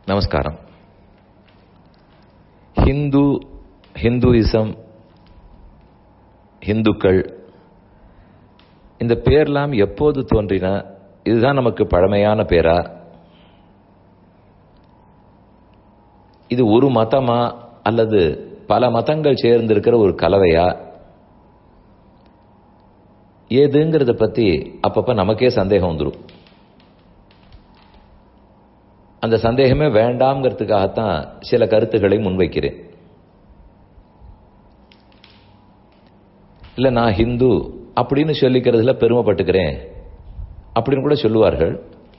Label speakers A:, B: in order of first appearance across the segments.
A: நமஸ்காரம் ஹிந்து ஹிந்துயிசம் ஹிந்துக்கள் இந்த பேர்லாம் எப்போது தோன்றின இதுதான் நமக்கு பழமையான பேரா இது ஒரு மதமா அல்லது பல மதங்கள் சேர்ந்திருக்கிற ஒரு கலவையா ஏதுங்கிறத பத்தி அப்பப்ப நமக்கே சந்தேகம் வந்துடும் அந்த சந்தேகமே வேண்டாம்ங்கிறதுக்காகத்தான் சில கருத்துக்களை முன்வைக்கிறேன் இல்ல நான் ஹிந்து அப்படின்னு சொல்லிக்கிறதுல பெருமைப்பட்டுக்கிறேன் அப்படின்னு கூட சொல்லுவார்கள்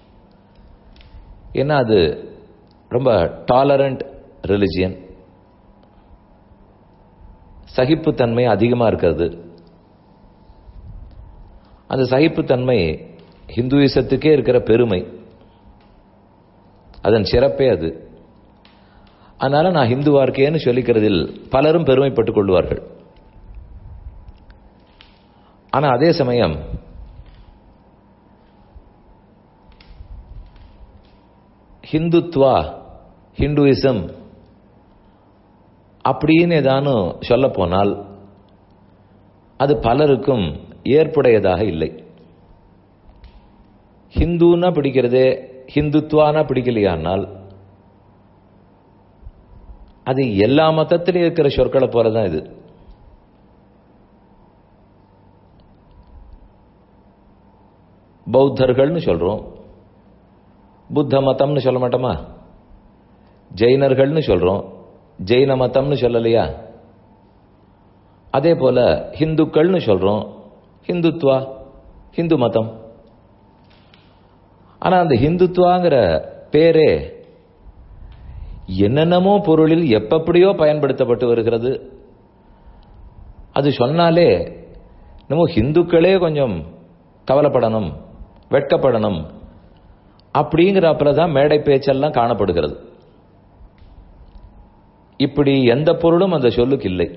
A: ஏன்னா அது ரொம்ப டாலரண்ட் ரிலிஜியன் சகிப்புத்தன்மை அதிகமாக இருக்கிறது அந்த சகிப்புத்தன்மை ஹிந்துயிசத்துக்கே இருக்கிற பெருமை அதன் சிறப்பே அது அதனால நான் ஹிந்துவா இருக்கேன்னு சொல்லிக்கிறதில் பலரும் பெருமைப்பட்டுக் கொள்வார்கள் ஆனா அதே சமயம் ஹிந்துத்வா ஹிந்துயிசம் அப்படின்னு ஏதானும் சொல்ல போனால் அது பலருக்கும் ஏற்புடையதாக இல்லை ஹிந்துன்னா பிடிக்கிறதே ஹிந்துத்வானா பிடிக்கலையானால் அது எல்லா மதத்திலையும் இருக்கிற சொற்களை போலதான் இது பௌத்தர்கள்னு சொல்றோம் புத்த மதம்னு சொல்ல மாட்டோமா ஜெயினர்கள்னு சொல்றோம் ஜெயின மதம்னு சொல்லலையா அதே போல ஹிந்துக்கள்னு சொல்றோம் ஹிந்துத்வா ஹிந்து மதம் ஆனா அந்த ஹிந்துத்வாங்கிற பேரே என்னென்னமோ பொருளில் எப்படியோ பயன்படுத்தப்பட்டு வருகிறது அது சொன்னாலே நம்ம ஹிந்துக்களே கொஞ்சம் கவலைப்படணும் வெட்கப்படணும் அப்படிங்கிறப்பல தான் மேடை பேச்செல்லாம் காணப்படுகிறது இப்படி எந்த பொருளும் அந்த சொல்லுக்கு இல்லை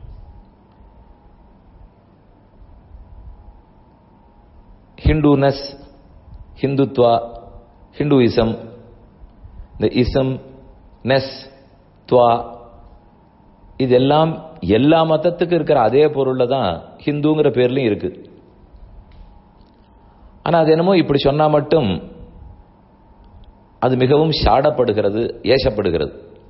A: ஹிந்துனஸ் ஹிந்துத்வா ஹிந்துயிசம் இந்த இசம் நெஸ் துவா இதெல்லாம் எல்லா மதத்துக்கும் இருக்கிற அதே பொருள்ல தான் ஹிந்துங்கிற பேர்லயும் இருக்கு ஆனா அது என்னமோ இப்படி சொன்னா மட்டும் அது மிகவும் ஷாடப்படுகிறது ஏசப்படுகிறது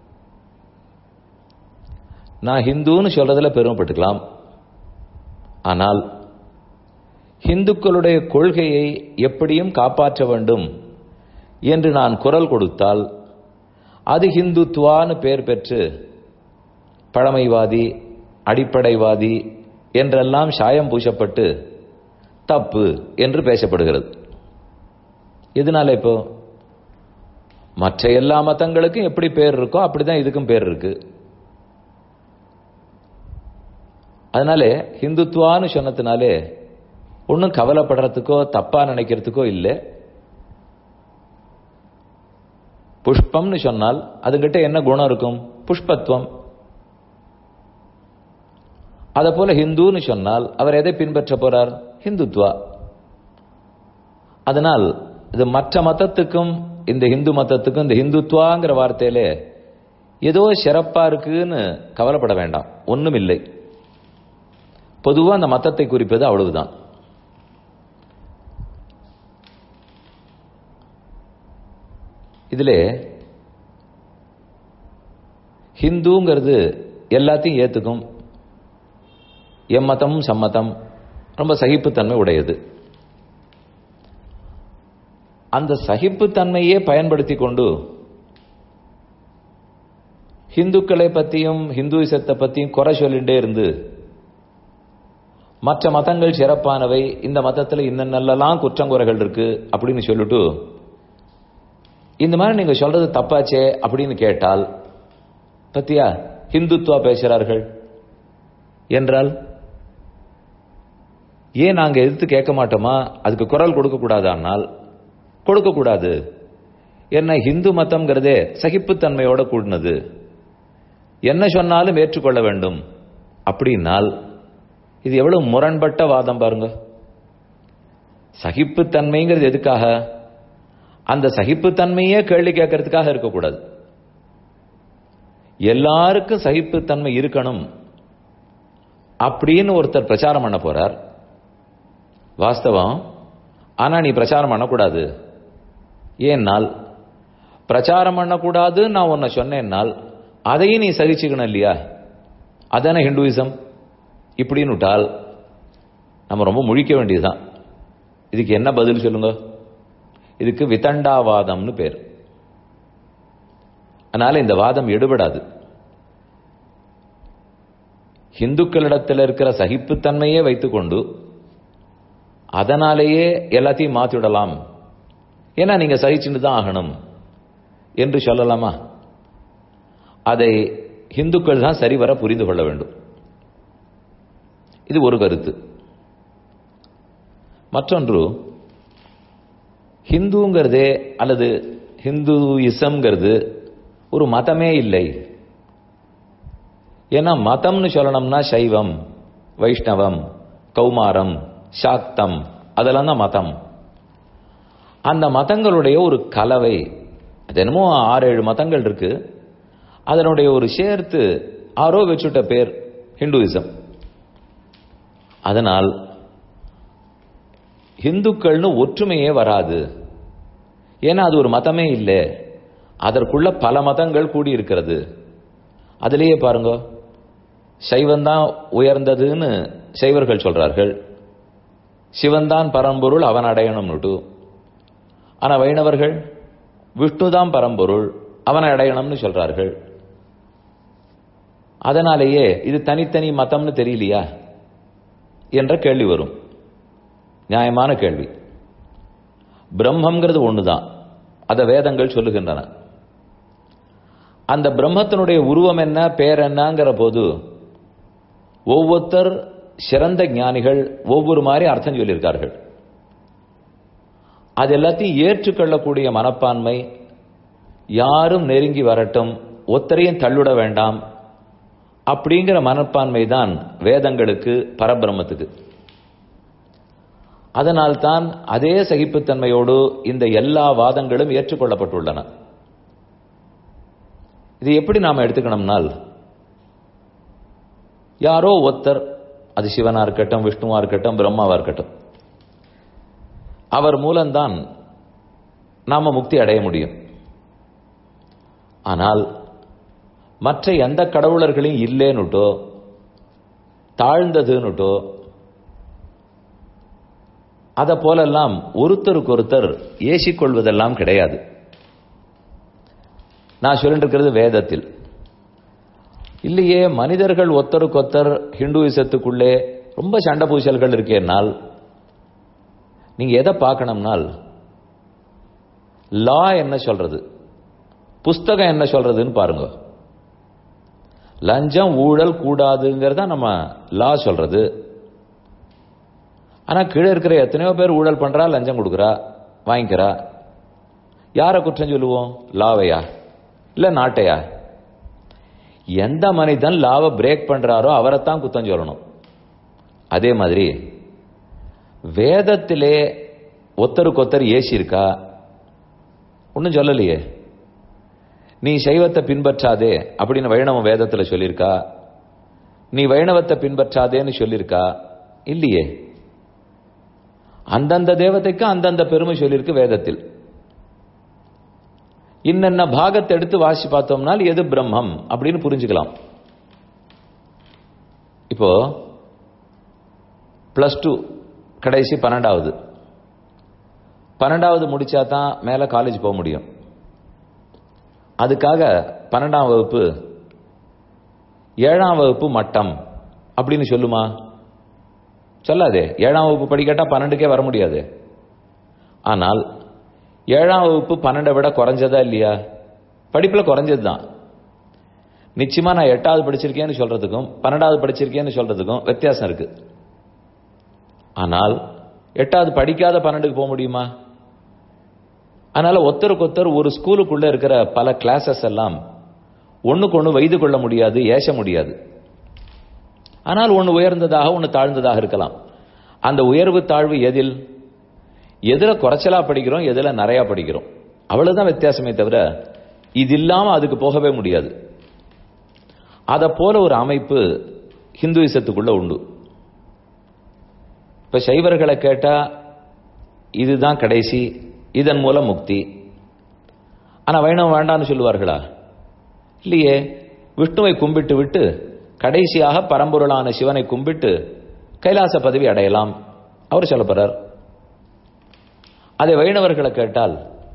A: நான் ஹிந்துன்னு சொல்றதுல பெருமைப்பட்டுக்கலாம் ஆனால் ஹிந்துக்களுடைய கொள்கையை எப்படியும் காப்பாற்ற வேண்டும் என்று நான் குரல் கொடுத்தால் அது ஹிந்துத்வான்னு பெயர் பெற்று பழமைவாதி அடிப்படைவாதி என்றெல்லாம் சாயம் பூசப்பட்டு தப்பு என்று பேசப்படுகிறது இதனால இப்போ மற்ற எல்லா மதங்களுக்கும் எப்படி பேர் இருக்கோ அப்படிதான் இதுக்கும் பேர் இருக்கு அதனால ஹிந்துத்வான்னு சொன்னதுனாலே ஒன்றும் கவலைப்படுறதுக்கோ தப்பா நினைக்கிறதுக்கோ இல்லை புஷ்பம்னு சொன்னால் அதுகிட்ட என்ன குணம் இருக்கும் புஷ்பத்துவம் அத போல ஹிந்துன்னு சொன்னால் அவர் எதை பின்பற்ற போறார் ஹிந்துத்வா அதனால் இது மற்ற மதத்துக்கும் இந்த ஹிந்து மதத்துக்கும் இந்த ஹிந்துத்வாங்கிற வார்த்தையில ஏதோ சிறப்பா இருக்குன்னு கவலைப்பட வேண்டாம் ஒன்றும் இல்லை பொதுவா அந்த மதத்தை குறிப்பது அவ்வளவுதான் இதுல ஹிந்துங்கிறது எல்லாத்தையும் ஏத்துக்கும் எம்மதம் சம்மதம் ரொம்ப சகிப்புத்தன்மை உடையது அந்த சகிப்புத்தன்மையே பயன்படுத்தி கொண்டு ஹிந்துக்களை பத்தியும் ஹிந்துயிசத்தை பத்தியும் குறை சொல்லிட்டே இருந்து மற்ற மதங்கள் சிறப்பானவை இந்த மதத்தில் இன்னென்னலாம் குற்றங்குறைகள் இருக்கு அப்படின்னு சொல்லிட்டு இந்த மாதிரி நீங்க சொல்றது தப்பாச்சே அப்படின்னு கேட்டால் பத்தியா ஹிந்துத்வா பேசுறார்கள் என்றால் ஏன் நாங்க எதிர்த்து கேட்க மாட்டோமா அதுக்கு குரல் கொடுக்க கூடாதானால் கொடுக்க கூடாது என்ன ஹிந்து மதம்ங்கிறதே சகிப்புத்தன்மையோட கூடினது என்ன சொன்னாலும் ஏற்றுக்கொள்ள வேண்டும் அப்படின்னால் இது எவ்வளவு முரண்பட்ட வாதம் பாருங்க சகிப்புத்தன்மைங்கிறது எதுக்காக அந்த சகிப்புத்தன்மையே கேள்வி கேட்கறதுக்காக இருக்கக்கூடாது எல்லாருக்கும் சகிப்புத்தன்மை இருக்கணும் அப்படின்னு ஒருத்தர் பிரச்சாரம் பண்ண போறார் வாஸ்தவம் ஆனா நீ பிரச்சாரம் பண்ணக்கூடாது ஏன்னால் பிரச்சாரம் பண்ணக்கூடாது நான் உன்னை சொன்னேன்னால் அதையும் நீ சகிச்சுக்கணும் இல்லையா அதானே ஹிந்துவிசம் இப்படின்னு விட்டால் நம்ம ரொம்ப முழிக்க வேண்டியதுதான் இதுக்கு என்ன பதில் சொல்லுங்க இதுக்கு விதண்டாவாதம்னு பேர் அதனால இந்த வாதம் எடுபடாது இந்துக்களிடத்தில் இருக்கிற சகிப்புத்தன்மையே வைத்துக்கொண்டு அதனாலேயே எல்லாத்தையும் மாத்திவிடலாம் ஏன்னா நீங்க சகிச்சுட்டு தான் ஆகணும் என்று சொல்லலாமா அதை இந்துக்கள் தான் சரிவர புரிந்து கொள்ள வேண்டும் இது ஒரு கருத்து மற்றொன்று ஹிந்துங்கிறதே அல்லது ஹிந்துயிசம்ங்கிறது ஒரு மதமே இல்லை ஏன்னா மதம்னு சொல்லணும்னா சைவம் வைஷ்ணவம் கௌமாரம் சாக்தம் அதெல்லாம் தான் மதம் அந்த மதங்களுடைய ஒரு கலவை அது என்னமோ ஆறு ஏழு மதங்கள் இருக்கு அதனுடைய ஒரு சேர்த்து ஆரோ வச்சுட்ட பேர் ஹிந்துவிசம் அதனால் இந்துக்கள்னு ஒற்றுமையே வராது ஏன்னா அது ஒரு மதமே இல்லை அதற்குள்ள பல மதங்கள் கூடி இருக்கிறது அதிலேயே பாருங்க சைவந்தான் உயர்ந்ததுன்னு சைவர்கள் சொல்றார்கள் சிவன்தான் பரம்பொருள் அவன் அடையணும்னுட்டு ஆனா வைணவர்கள் விஷ்ணுதான் பரம்பொருள் அவனை அடையணும்னு சொல்றார்கள் அதனாலேயே இது தனித்தனி மதம்னு தெரியலையா என்ற கேள்வி வரும் நியாயமான கேள்வி பிரம்மங்கிறது ஒண்ணுதான் அதை வேதங்கள் சொல்லுகின்றன அந்த பிரம்மத்தினுடைய உருவம் என்ன பேர் என்னங்கிற போது ஒவ்வொருத்தர் சிறந்த ஞானிகள் ஒவ்வொரு மாதிரி அர்த்தம் சொல்லியிருக்கார்கள் அது எல்லாத்தையும் ஏற்றுக்கொள்ளக்கூடிய மனப்பான்மை யாரும் நெருங்கி வரட்டும் ஒத்தரையும் தள்ளுட வேண்டாம் அப்படிங்கிற மனப்பான்மை தான் வேதங்களுக்கு பரபிரம்மத்துக்கு அதனால்தான் அதே சகிப்புத்தன்மையோடு இந்த எல்லா வாதங்களும் ஏற்றுக்கொள்ளப்பட்டுள்ளன இது எப்படி நாம எடுத்துக்கணும்னால் யாரோ ஒத்தர் அது சிவனா இருக்கட்டும் விஷ்ணுவா இருக்கட்டும் பிரம்மாவா இருக்கட்டும் அவர் மூலம்தான் நாம முக்தி அடைய முடியும் ஆனால் மற்ற எந்த கடவுளர்களையும் இல்லேன்னுட்டோ தாழ்ந்ததுன்னுட்டோ அதை போலெல்லாம் ஒருத்தருக்கு ஒருத்தர் ஏசிக்கொள்வதெல்லாம் கிடையாது நான் சொல்லிட்டு இருக்கிறது வேதத்தில் இல்லையே மனிதர்கள் ஒத்தருக்கொத்தர் ஹிந்துவிசத்துக்குள்ளே ரொம்ப சண்டை பூசல்கள் இருக்கேனால் நீங்க எதை பார்க்கணும்னால் லா என்ன சொல்றது புஸ்தகம் என்ன சொல்றதுன்னு பாருங்க லஞ்சம் ஊழல் கூடாதுங்கிறத நம்ம லா சொல்றது ஆனா கீழே இருக்கிற எத்தனையோ பேர் ஊழல் பண்றா லஞ்சம் கொடுக்குறா வாங்கிக்கிறா யாரை குற்றம் சொல்லுவோம் லாவையா இல்ல நாட்டையா எந்த மனிதன் லாவை பிரேக் பண்றாரோ அவரைத்தான் குத்தம் சொல்லணும் அதே மாதிரி வேதத்திலே ஒத்தருக்கு ஒத்தர் ஏசி இருக்கா ஒன்றும் சொல்லலையே நீ சைவத்தை பின்பற்றாதே அப்படின்னு வைணவம் வேதத்துல சொல்லியிருக்கா நீ வைணவத்தை பின்பற்றாதேன்னு சொல்லியிருக்கா இல்லையே அந்தந்த தேவதைக்கு அந்தந்த பெருமை சொல்லியிருக்கு வேதத்தில் இன்னென்ன பாகத்தை எடுத்து வாசி பார்த்தோம்னால் எது பிரம்மம் அப்படின்னு புரிஞ்சுக்கலாம் இப்போ பிளஸ் டூ கடைசி பன்னெண்டாவது பன்னெண்டாவது முடிச்சா தான் மேலே காலேஜ் போக முடியும் அதுக்காக பன்னெண்டாம் வகுப்பு ஏழாம் வகுப்பு மட்டம் அப்படின்னு சொல்லுமா சொல்லாதே ஏழாம் வகுப்பு படிக்கட்டா பன்னெண்டுக்கே வர முடியாது ஆனால் ஏழாம் வகுப்பு பன்னெண்டை விட குறைஞ்சதா இல்லையா படிப்பில் குறைஞ்சது தான் நிச்சயமா நான் எட்டாவது படிச்சிருக்கேன்னு சொல்றதுக்கும் பன்னெண்டாவது படிச்சிருக்கேன்னு சொல்றதுக்கும் வித்தியாசம் இருக்கு ஆனால் எட்டாவது படிக்காத பன்னெண்டுக்கு போக முடியுமா அதனால ஒருத்தருக்கு ஒருத்தர் ஒரு ஸ்கூலுக்குள்ள இருக்கிற பல கிளாஸஸ் எல்லாம் ஒண்ணுக்கு ஒன்று வைது கொள்ள முடியாது ஏச முடியாது ஆனால் ஒன்று உயர்ந்ததாக ஒன்று தாழ்ந்ததாக இருக்கலாம் அந்த உயர்வு தாழ்வு எதில் எதுல குறைச்சலா படிக்கிறோம் எதுல நிறைய படிக்கிறோம் அவ்வளவுதான் வித்தியாசமே தவிர இது இல்லாம அதுக்கு போகவே முடியாது அதை போல ஒரு அமைப்பு ஹிந்துவிசத்துக்குள்ள உண்டு இப்ப சைவர்களை கேட்டா இதுதான் கடைசி இதன் மூலம் முக்தி ஆனா வைணவம் வேண்டாம்னு சொல்லுவார்களா இல்லையே விஷ்ணுவை கும்பிட்டு விட்டு கடைசியாக பரம்பொருளான சிவனை கும்பிட்டு கைலாச பதவி அடையலாம் அவர் சொல்ல போறார் அதை வைணவர்களை கேட்டால்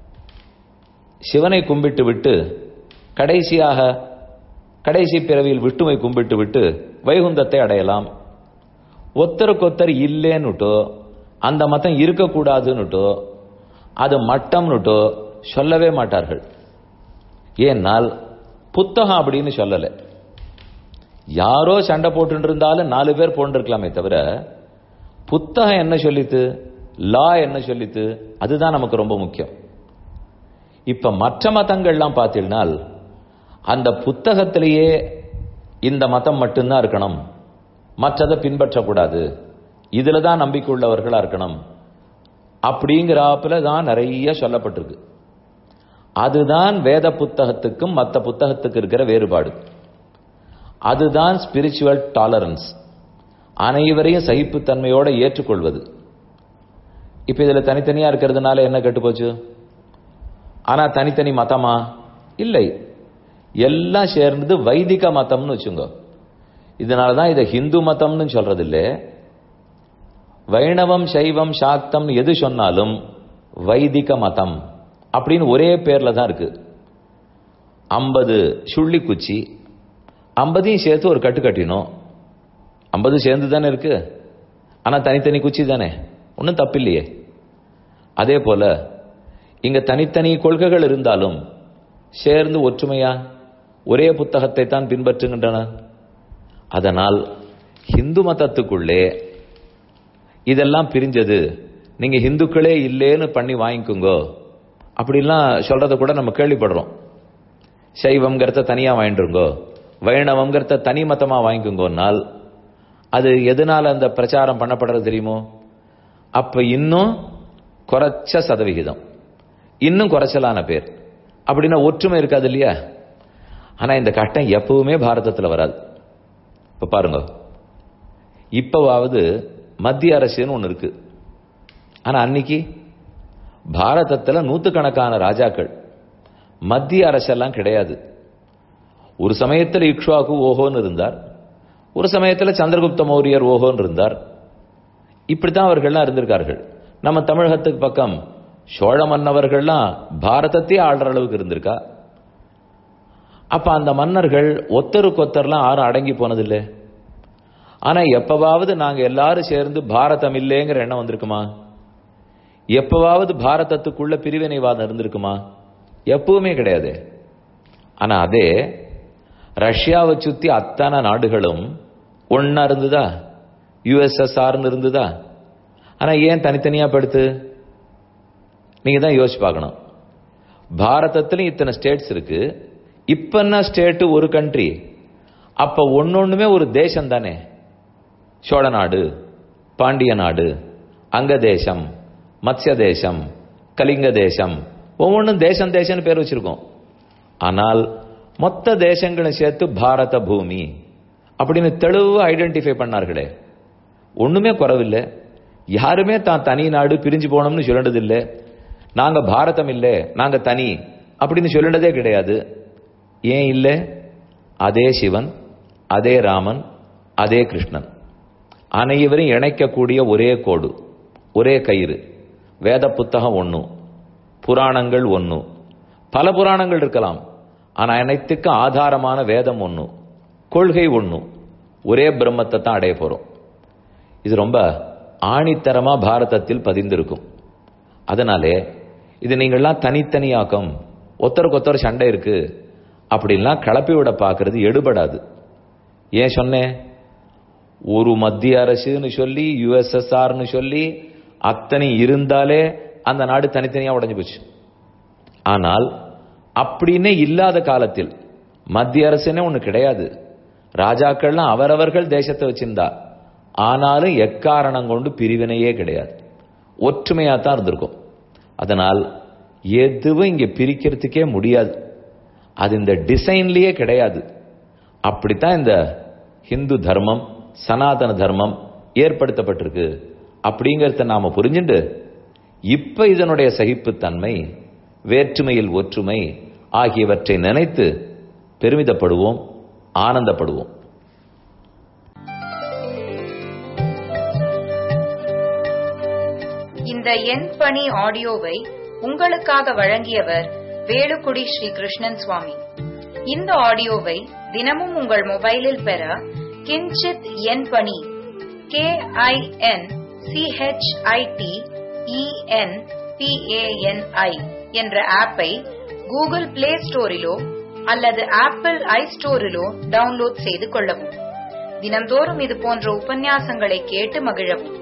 A: சிவனை கும்பிட்டு விட்டு கடைசியாக கடைசி பிறவியில் விஷ்ணுவை கும்பிட்டு விட்டு வைகுந்தத்தை அடையலாம் ஒத்தருக்கொத்தர் இல்லேன்னுட்டோ அந்த மதம் இருக்கக்கூடாதுன்னுட்டோ அது மட்டம்னுட்டோ சொல்லவே மாட்டார்கள் ஏன்னால் புத்தகம் அப்படின்னு சொல்லல யாரோ சண்டை போட்டு இருந்தாலும் நாலு பேர் போன்றிருக்கலாமே தவிர புத்தகம் என்ன சொல்லித்து லா என்ன சொல்லித்து அதுதான் நமக்கு ரொம்ப முக்கியம் இப்ப மற்ற மதங்கள்லாம் பார்த்தீங்கன்னால் அந்த புத்தகத்திலேயே இந்த மதம் மட்டும்தான் இருக்கணும் மற்றதை பின்பற்றக்கூடாது இதுல தான் நம்பிக்கை உள்ளவர்களா இருக்கணும் அப்படிங்கிறாப்புல தான் நிறைய சொல்லப்பட்டிருக்கு அதுதான் வேத புத்தகத்துக்கும் மற்ற புத்தகத்துக்கு இருக்கிற வேறுபாடு அதுதான் ஸ்பிரிச்சுவல் டாலரன்ஸ் அனைவரையும் சகிப்புத்தன்மையோட ஏற்றுக்கொள்வது இப்ப இதுல தனித்தனியா இருக்கிறதுனால என்ன கெட்டு போச்சு ஆனா தனித்தனி மதமா இல்லை எல்லாம் சேர்ந்தது வைதிக மதம்னு வச்சுங்க இதனாலதான் இதை ஹிந்து மதம்னு சொல்றது இல்லை வைணவம் சைவம் சாக்தம் எது சொன்னாலும் வைதிக மதம் அப்படின்னு ஒரே பேர்ல தான் இருக்கு ஐம்பது சுள்ளி குச்சி ஐம்பதையும் சேர்த்து ஒரு கட்டு கட்டினோம் ஐம்பது சேர்ந்து தானே இருக்கு ஆனா தனித்தனி குச்சி தானே ஒன்றும் தப்பில்லையே அதே போல இங்க தனித்தனி கொள்கைகள் இருந்தாலும் சேர்ந்து ஒற்றுமையா ஒரே புத்தகத்தை தான் பின்பற்றுகின்றன அதனால் ஹிந்து மதத்துக்குள்ளே இதெல்லாம் பிரிஞ்சது நீங்க ஹிந்துக்களே இல்லேன்னு பண்ணி வாங்கிக்கோங்க அப்படிலாம் சொல்றத கூட நம்ம கேள்விப்படுறோம் சைவம்ங்கிறத தனியா வாங்கிட்டுருங்கோ வைணவம்ங்கிறத தனி மதமா வாங்கிக்கோங்கன்னால் அது எதனால அந்த பிரச்சாரம் பண்ணப்படுறது தெரியுமோ அப்ப இன்னும் குறைச்ச சதவிகிதம் இன்னும் குறைச்சலான பேர் அப்படின்னா ஒற்றுமை இருக்காது இல்லையா ஆனா இந்த கட்டம் எப்பவுமே பாரதத்தில் வராது இப்ப பாருங்க இப்பவாவது மத்திய அரசுன்னு ஒன்று இருக்கு ஆனா அன்னைக்கு பாரதத்தில் நூத்துக்கணக்கான ராஜாக்கள் மத்திய அரசெல்லாம் கிடையாது ஒரு சமயத்தில் இக்ஷ்வாக்கு ஓஹோன்னு இருந்தார் ஒரு சமயத்தில் சந்திரகுப்த மௌரியர் ஓஹோன்னு இருந்தார் இப்படித்தான் அவர்கள்லாம் இருந்திருக்கார்கள் நம்ம தமிழகத்துக்கு பக்கம் சோழ மன்னவர்கள்லாம் பாரதத்தையே ஆள்ற அளவுக்கு இருந்திருக்கா அப்ப அந்த மன்னர்கள் ஒத்தருக்கு ஒத்தர்லாம் யாரும் அடங்கி போனதில்லை ஆனா எப்பவாவது நாங்க எல்லாரும் சேர்ந்து பாரதம் இல்லைங்கிற எண்ணம் வந்திருக்குமா எப்பவாவது பாரதத்துக்குள்ள பிரிவினைவாதம் இருந்திருக்குமா எப்பவுமே கிடையாது ஆனா அதே ரஷ்யாவை சுத்தி அத்தனை நாடுகளும் ஒன்னா இருந்ததா யுஎஸ்எஸ்ஆர்னு இருந்ததா ஆனா ஏன் தனித்தனியா படுத்து நீங்க தான் யோசிச்சு பார்க்கணும் பாரதத்திலும் இத்தனை ஸ்டேட்ஸ் இருக்கு இப்ப என்ன ஸ்டேட் ஒரு கண்ட்ரி அப்ப ஒன்னொண்ணுமே ஒரு தேசம் தானே சோழ நாடு பாண்டிய நாடு அங்க தேசம் மத்ய தேசம் கலிங்க தேசம் ஒவ்வொன்றும் தேசம் தேசம்னு பேர் வச்சிருக்கோம் ஆனால் மொத்த தேசங்களை சேர்த்து பாரத பூமி அப்படின்னு தெளிவா ஐடென்டிஃபை பண்ணார்களே ஒண்ணுமே குறவில்லை யாருமே தான் தனி நாடு பிரிஞ்சு போனோம்னு சொல்லினதில்லை நாங்க பாரதம் இல்லை நாங்க தனி அப்படின்னு சொல்லினதே கிடையாது ஏன் இல்லை அதே சிவன் அதே ராமன் அதே கிருஷ்ணன் அனைவரையும் இணைக்கக்கூடிய ஒரே கோடு ஒரே கயிறு வேத புத்தகம் ஒன்று புராணங்கள் ஒன்று பல புராணங்கள் இருக்கலாம் ஆனா அனைத்துக்கும் ஆதாரமான வேதம் ஒன்று கொள்கை ஒன்று ஒரே பிரம்மத்தை தான் அடைய போறோம் இது ரொம்ப ஆணித்தரமா பாரதத்தில் பதிந்திருக்கும் அதனாலே இது நீங்கள்லாம் தனித்தனியாக்கம் ஒருத்தருக்கு ஒருத்தர் சண்டை இருக்கு அப்படின்லாம் கிளப்பி விட பார்க்கறது எடுபடாது ஏன் சொன்னேன் ஒரு மத்திய அரசுன்னு சொல்லி யுஎஸ்எஸ்ஆர்னு சொல்லி அத்தனை இருந்தாலே அந்த நாடு தனித்தனியா உடஞ்சு போச்சு ஆனால் அப்படின்னே இல்லாத காலத்தில் மத்திய அரசுன்னே ஒண்ணு கிடையாது ராஜாக்கள்லாம் அவரவர்கள் தேசத்தை வச்சிருந்தா ஆனாலும் எக்காரணம் கொண்டு பிரிவினையே கிடையாது ஒற்றுமையா தான் இருந்திருக்கும் அதனால் எதுவும் இங்க பிரிக்கிறதுக்கே முடியாது அது இந்த டிசைன்லயே கிடையாது அப்படித்தான் இந்த ஹிந்து தர்மம் சனாதன தர்மம் ஏற்படுத்தப்பட்டிருக்கு அப்படிங்கறத நாம புரிஞ்சுண்டு இப்ப இதனுடைய சகிப்புத்தன்மை வேற்றுமையில் ஒற்றுமை ஆகியவற்றை நினைத்து பெருமிதப்படுவோம் ஆனந்தப்படுவோம்
B: இந்த எண் பணி ஆடியோவை உங்களுக்காக வழங்கியவர் வேலுக்குடி ஸ்ரீ கிருஷ்ணன் சுவாமி இந்த ஆடியோவை தினமும் உங்கள் மொபைலில் பெற கிஞ்சித் எண் பணி கே ஐ என் சிஹெச்ஐடி இஎன் பிஏஎன்ஐ என்ற ஆப்பை கூகுள் பிளே ஸ்டோரிலோ அல்லது ஆப்பிள் ஐ ஸ்டோரிலோ டவுன்லோட் செய்து கொள்ளவும் தினம்தோறும் இது போன்ற உபன்யாசங்களை கேட்டு மகிழவும்